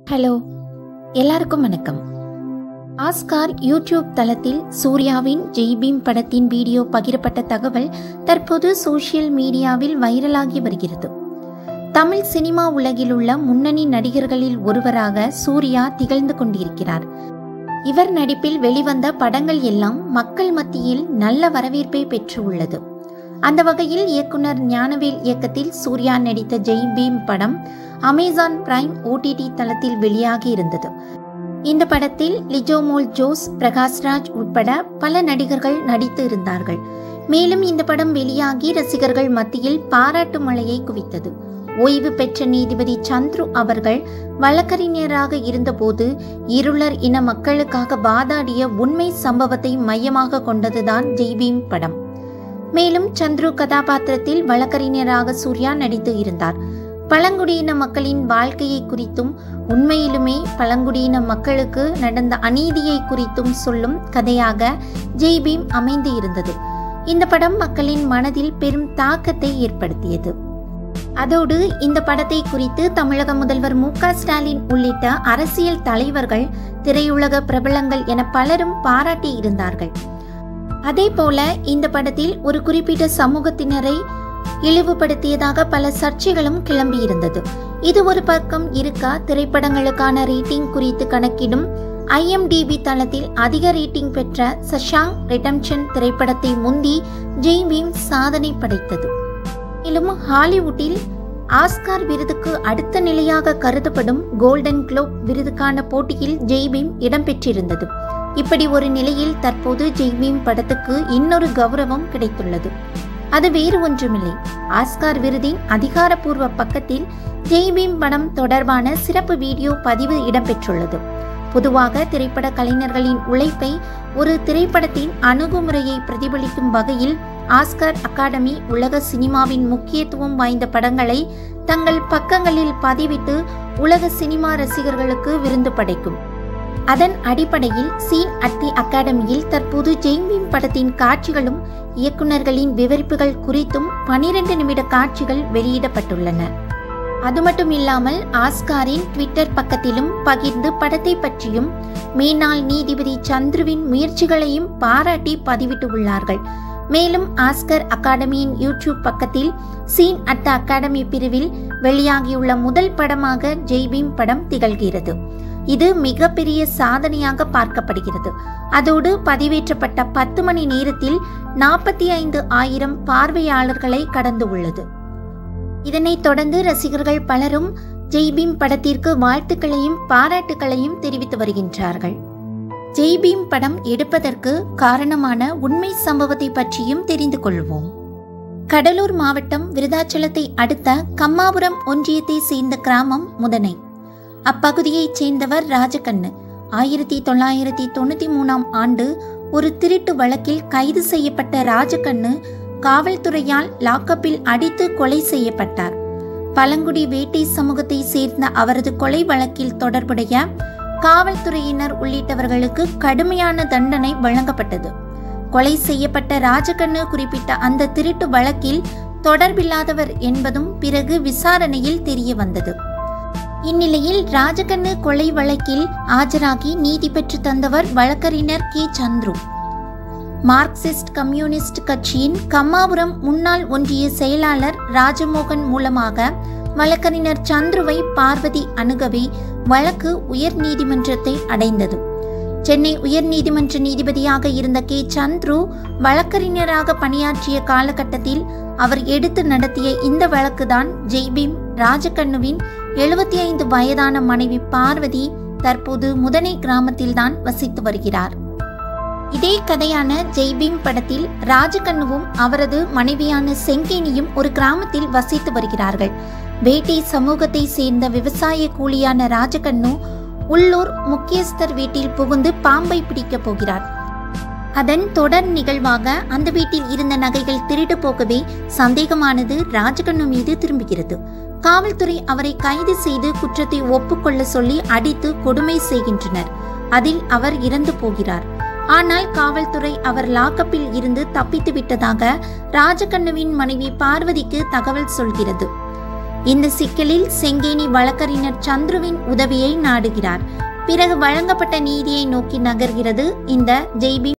hello எல்லாருக்கும் வணக்கம் Oscar YouTube தளத்தில் சூர்யாவின் ஜெய்பீம் படத்தின் வீடியோ பகிரப்பட்ட தகவல் தற்போது சோஷியல் மீடியாவில் வைரலாகி வருகிறது தமிழ் சினிமா உலகில் உள்ள முன்னணி நடிகர்களில் ஒருவராக சூர்யா திகழ்ந்து கொண்டிருக்கிறார் இவர் நடிப்பில் வெளிவந்த படங்கள் எல்லாம் மக்கள் மத்தியில் நல்ல வரவேற்பை பெற்று உள்ளது அந்த வகையில் இயக்குனர் ஞானவேல் இயக்கத்தில் சூர்யா நடித்த ஜெய் பீம் படம் அமேசான் பிரைம் ஓடிடி தளத்தில் வெளியாகி இருந்தது இந்த படத்தில் லிஜோமோல் ஜோஸ் பிரகாஷ்ராஜ் உட்பட பல நடிகர்கள் நடித்து இருந்தார்கள் மேலும் இந்த படம் வெளியாகி ரசிகர்கள் மத்தியில் பாராட்டு மழையை குவித்தது ஓய்வு பெற்ற நீதிபதி சந்துரு அவர்கள் வழக்கறிஞராக இருந்தபோது இருளர் இன மக்களுக்காக வாதாடிய உண்மை சம்பவத்தை மையமாக கொண்டதுதான் ஜெய்பீம் படம் மேலும் சந்துரு கதாபாத்திரத்தில் வழக்கறிஞராக சூர்யா நடித்து இருந்தார் பழங்குடியின மக்களின் வாழ்க்கையை குறித்தும் உண்மையிலுமே பழங்குடியின மக்களுக்கு நடந்த அநீதியை குறித்தும் சொல்லும் கதையாக ஜெய்பீம் அமைந்து இருந்தது இந்த படம் மக்களின் மனதில் பெரும் தாக்கத்தை ஏற்படுத்தியது அதோடு இந்த படத்தை குறித்து தமிழக முதல்வர் மு க ஸ்டாலின் உள்ளிட்ட அரசியல் தலைவர்கள் திரையுலக பிரபலங்கள் என பலரும் பாராட்டி இருந்தார்கள் அதே போல இந்த படத்தில் ஒரு குறிப்பிட்ட சமூகத்தினரை இழிவுபடுத்தியதாக பல சர்ச்சைகளும் கிளம்பியிருந்தது இது ஒரு பக்கம் இருக்க திரைப்படங்களுக்கான ரேட்டிங் குறித்து கணக்கிடும் ஐஎம்டிபி தளத்தில் அதிக ரேட்டிங் பெற்ற சஷாங் ரிடம்ஷன் திரைப்படத்தை முந்தி ஜெய் பீம் சாதனை படைத்தது மேலும் ஹாலிவுட்டில் ஆஸ்கார் விருதுக்கு அடுத்த நிலையாக கருதப்படும் கோல்டன் குளோப் விருதுக்கான போட்டியில் ஜெய்பீம் இடம்பெற்றிருந்தது இப்படி ஒரு நிலையில் தற்போது ஜெய்பீம் படத்துக்கு இன்னொரு கௌரவம் கிடைத்துள்ளது அது வேறு ஒன்றுமில்லை ஆஸ்கார் விருதின் அதிகாரப்பூர்வ பக்கத்தில் ஜெய்பீம் படம் தொடர்பான சிறப்பு வீடியோ பதிவு இடம்பெற்றுள்ளது பொதுவாக திரைப்பட கலைஞர்களின் உழைப்பை ஒரு திரைப்படத்தின் அணுகுமுறையை பிரதிபலிக்கும் வகையில் ஆஸ்கர் அகாடமி உலக சினிமாவின் முக்கியத்துவம் வாய்ந்த படங்களை தங்கள் பக்கங்களில் பதிவிட்டு உலக சினிமா ரசிகர்களுக்கு விருந்து படைக்கும் அதன் அடிப்படையில் சீன் அட் தி அகாடமியில் தற்போது ஜெய்மீன் படத்தின் காட்சிகளும் இயக்குநர்களின் விவரிப்புகள் குறித்தும் பனிரெண்டு நிமிட காட்சிகள் வெளியிடப்பட்டுள்ளன அது மட்டும் இல்லாமல் ஆஸ்காரின் ட்விட்டர் பக்கத்திலும் பகிர்ந்து படத்தை பற்றியும் மேனாள் நீதிபதி சந்துருவின் முயற்சிகளையும் பாராட்டி பதிவிட்டு உள்ளார்கள் மேலும் ஆஸ்கர் அகாடமியின் யூடியூப் பக்கத்தில் சீன் அட் த அகாடமி பிரிவில் வெளியாகியுள்ள முதல் படமாக ஜெய்பீம் படம் திகழ்கிறது இது மிகப்பெரிய சாதனையாக பார்க்கப்படுகிறது அதோடு பதிவேற்றப்பட்ட பத்து மணி நேரத்தில் நாற்பத்தி ஐந்து ஆயிரம் பார்வையாளர்களை கடந்து உள்ளது இதனைத் தொடர்ந்து ரசிகர்கள் பலரும் ஜெய்பீம் படத்திற்கு வாழ்த்துக்களையும் பாராட்டுகளையும் தெரிவித்து வருகின்றார்கள் ஜெய்பீம் படம் எடுப்பதற்கு காரணமான உண்மை சம்பவத்தை பற்றியும் தெரிந்து கொள்வோம் கடலூர் மாவட்டம் விருதாச்சலத்தை அடுத்த கம்மாபுரம் ஒன்றியத்தை சேர்ந்த கிராமம் முதனை அப்பகுதியைச் சேர்ந்தவர் ராஜகண்ணு ஆயிரத்தி தொள்ளாயிரத்தி தொண்ணூத்தி மூணாம் ஆண்டு ஒரு திருட்டு வழக்கில் கைது செய்யப்பட்ட ராஜகண்ணு காவல்துறையால் லாக்கப்பில் அடித்து கொலை செய்யப்பட்டார் பழங்குடி வேட்டை சமூகத்தை சேர்ந்த அவரது கொலை வழக்கில் தொடர்புடைய காவல்துறையினர் உள்ளிட்டவர்களுக்கு கடுமையான தண்டனை வழங்கப்பட்டது கொலை செய்யப்பட்ட ராஜகண்ணு குறிப்பிட்ட அந்த திருட்டு வழக்கில் தொடர்பில்லாதவர் என்பதும் பிறகு விசாரணையில் தெரிய வந்தது இந்நிலையில் ராஜகண்ணு கொலை வழக்கில் ஆஜராகி நீதி பெற்று தந்தவர் வழக்கறிஞர் கே சந்துரு மார்க்சிஸ்ட் கம்யூனிஸ்ட் கட்சியின் கம்மாபுரம் முன்னாள் ஒன்றிய செயலாளர் ராஜமோகன் மூலமாக வழக்கறிஞர் சந்துருவை பார்வதி அணுகவே வழக்கு உயர் நீதிமன்றத்தை அடைந்தது சென்னை உயர்நீதிமன்ற நீதிபதியாக இருந்த கே சந்துரு வழக்கறிஞராக பணியாற்றிய காலகட்டத்தில் அவர் எடுத்து நடத்திய இந்த வழக்குதான் ஜெய்பீம் ராஜகண்ணுவின் எழுபத்தி ஐந்து வயதான மனைவி பார்வதி தற்போது முதனை கிராமத்தில்தான் வசித்து வருகிறார் இதே கதையான ஜெய்பீம் படத்தில் ராஜகண்ணுவும் அவரது மனைவியான செங்கேனியும் ஒரு கிராமத்தில் வசித்து வருகிறார்கள் வேட்டை சமூகத்தை சேர்ந்த விவசாய கூலியான ராஜகண்ணு உள்ளூர் முக்கியஸ்தர் வீட்டில் புகுந்து பாம்பை பிடிக்கப் போகிறார் அதன் தொடர் நிகழ்வாக அந்த வீட்டில் இருந்த நகைகள் திருடு போகவே சந்தேகமானது ராஜகண்ணு மீது திரும்புகிறது காவல்துறை அவரை கைது செய்து குற்றத்தை ஒப்புக்கொள்ள சொல்லி அடித்து கொடுமை செய்கின்றனர் அதில் அவர் இறந்து போகிறார் ஆனால் காவல்துறை அவர் லாக்கப்பில் இருந்து தப்பித்து விட்டதாக ராஜகண்ணுவின் மனைவி பார்வதிக்கு தகவல் சொல்கிறது இந்த சிக்கலில் செங்கேனி வழக்கறிஞர் சந்துருவின் உதவியை நாடுகிறார் பிறகு வழங்கப்பட்ட நீதியை நோக்கி நகர்கிறது இந்த ஜெய்பீம்